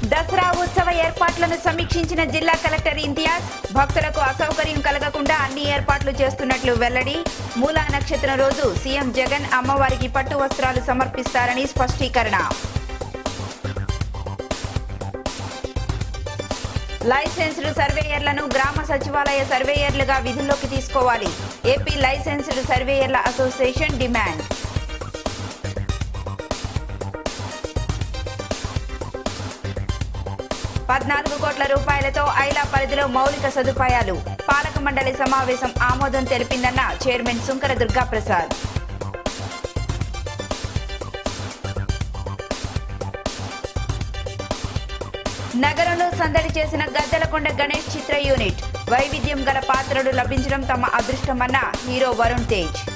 దసరా ఉత్సవ ఏర్పాట్లను సమీక్షించిన జిల్లా కలెక్టర్ ఇంతియాజ్ భక్తులకు అసౌకర్యం కలగకుండా అన్ని ఏర్పాట్లు చేస్తున్నట్లు వెల్లడి మూలా నక్షత్రం రోజు సీఎం జగన్ అమ్మవారికి పట్టు వస్త్రాలు సమర్పిస్తారని స్పష్టీకరణ లైసెన్స్డ్ సర్వేయర్లను గ్రామ సచివాలయ సర్వేయర్లుగా విధుల్లోకి తీసుకోవాలి ఏపీ లైసెన్స్డ్ సర్వేయర్ల అసోసియేషన్ డిమాండ్ పద్నాలుగు కోట్ల రూపాయలతో ఐలా పరిధిలో మౌలిక సదుపాయాలు పాలక మండలి సమావేశం ఆమోదం తెలిపిందన్న చైర్మన్ సుంకర దుర్గాప్రసాద్ నగరంలో సందడి చేసిన గద్దలకొండ గణేష్ చిత్ర యూనిట్ వైవిధ్యం గల పాత్రలు లభించడం తమ అదృష్టమన్న హీరో వరుణ్ తేజ్